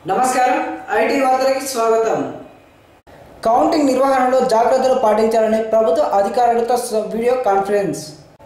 నమస్కారం ఐటీ వార్తలకి స్వాగతం కౌంటింగ్ నిర్వహణలో జాగ్రత్తలు పాటించాలని ప్రభుత్వ అధికారులతో స- వీడియో కాన్ఫరెన్స్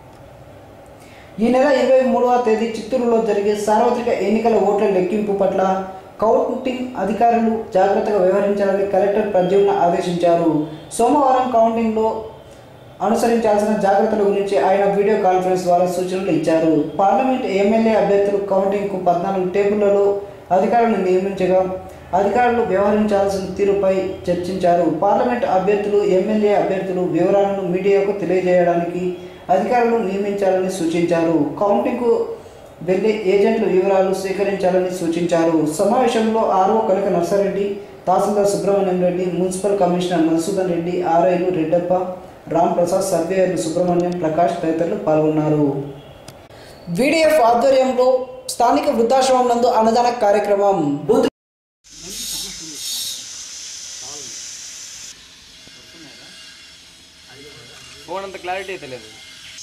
ఈ నెల ఇరవై మూడవ తేదీ చిత్తూరులో జరిగే సార్వత్రిక ఎన్నికల ఓట్ల లెక్కింపు పట్ల కౌంటింగ్ అధికారులు జాగ్రత్తగా వ్యవహరించాలని కలెక్టర్ ప్రద్యుమ్న ఆదేశించారు సోమవారం కౌంటింగ్లో అనుసరించాల్సిన జాగ్రత్తల గురించి ఆయన వీడియో కాన్ఫరెన్స్ ద్వారా సూచనలు ఇచ్చారు పార్లమెంట్ ఎమ్మెల్యే అభ్యర్థులు కౌంటింగ్కు పద్నాలుగు టేబుళ్లలో అధికారులను నియమించగా అధికారులు వ్యవహరించాల్సిన తీరుపై చర్చించారు పార్లమెంట్ అభ్యర్థులు ఎమ్మెల్యే అభ్యర్థులు వివరాలను మీడియాకు తెలియజేయడానికి అధికారులు నియమించాలని సూచించారు కౌంటింగ్కు వెళ్లే ఏజెంట్ల వివరాలు సేకరించాలని సూచించారు సమావేశంలో RO Kanaka Narsareddy tahsildar Subrahmanyam Reddy municipal commissioner Madhusudan Reddy ఆర్ఐలు రెడ్డప్ప రామ్ ప్రసాద్ సర్వేయర్లు సుబ్రహ్మణ్యం ప్రకాష్ తదితరులు పాల్గొన్నారు వీడిఎఫ్ ఆధ్వర్యంలో స్థానిక వృద్ధాశ్రమం నందు అన్నదాన కార్యక్రమం బూత్ ఫోన్ అంత క్లారిటీ అయితే లేదు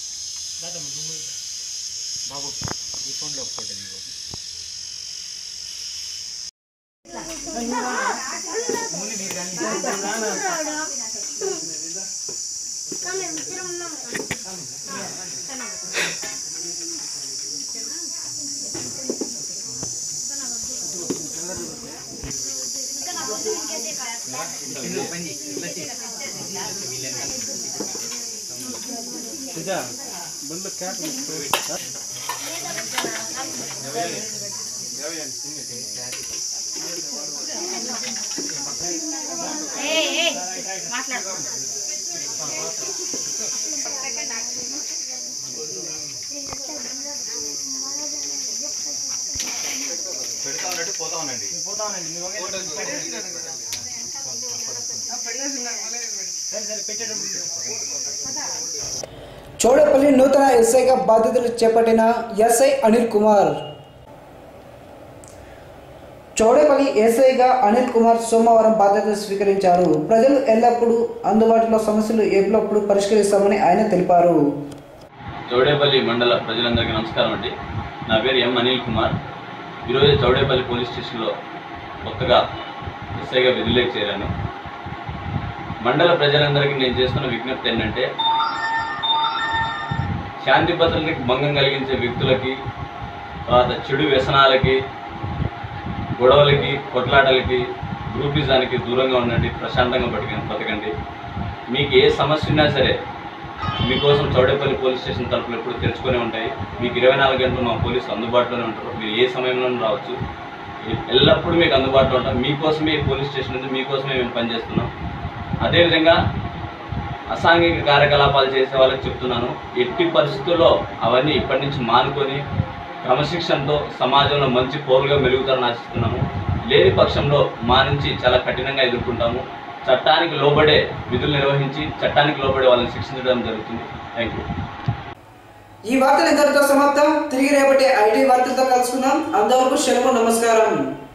చౌడపల్లి నూతన ఎస్ఐగా బాధ్యతలు చేపట్టిన ఎస్ఐ అనిల్ కుమార్ చౌడపల్లి ఎస్ఐగా అనిల్ కుమార్ సోమవారం బాధ్యతలు స్వీకరించారు ప్రజలు ఎల్లప్పుడూ అందుబాటులో సమస్యలు ఎప్పుడప్పుడు పరిష్కరిస్తామని ఆయన తెలిపారు చౌడేపల్లి మండల ప్రజలందరికీ నమస్కారం అండి నా పేరు ఎం అనిల్ కుమార్ ఈరోజు చౌడేపల్లి పోలీస్ స్టేషన్లో కొత్తగా ఎస్ఐగా విధులకు చేరాను మండల ప్రజలందరికీ నేను చేస్తున్న విజ్ఞప్తి ఏంటంటే శాంతి భద్రతలకు భంగం కలిగించే వ్యక్తులకి తర్వాత చెడు వ్యసనాలకి గొడవలకి కొట్లాటలకి గ్రూపిజానికి దూరంగా ఉండండి ప్రశాంతంగా బతికండి బతకండి మీకు ఏ సమస్య ఉన్నా సరే మీకోసం చౌడేపల్లి పోలీస్ స్టేషన్ తలుపులు ఎప్పుడు తెరుచుకొని ఉంటాయి మీకు ఇరవై నాలుగు గంటలు మా పోలీసులు అందుబాటులోనే ఉంటారు మీరు ఏ సమయంలోనూ రావచ్చు ఎ- ఎల్లప్పుడూ మీకు అందుబాటులో ఉంటాం మీకోసమే ఈ పోలీస్ స్టేషన్ ఉంది మీకోసమే మేము పనిచేస్తున్నాం అదేవిధంగా అసాంఘిక కార్యకలాపాలు చేసే వాళ్ళకి చెప్తున్నాను ఎట్టి పరిస్థితుల్లో అవన్నీ ఇప్పటి నుంచి మానుకొని క్రమశిక్షణతో సమాజంలో మంచి పౌరులుగా మెలుగుతారని ఆశిస్తున్నాము లేని పక్షంలో మా నుంచి చాలా కఠినంగా ఎదుర్కొంటాము చట్టానికి లోబడే విధులు నిర్వహించి చట్టానికి లోబడే వాళ్ళని శిక్షించడం జరుగుతుంది థ్యాంక్ యూ ఈ వార్తలు ఇంతటితో సమాప్తం తిరిగి రేపటి ఐటీ వార్తలతో కలుసుకుందాం అంతవరకు సెలవు నమస్కారం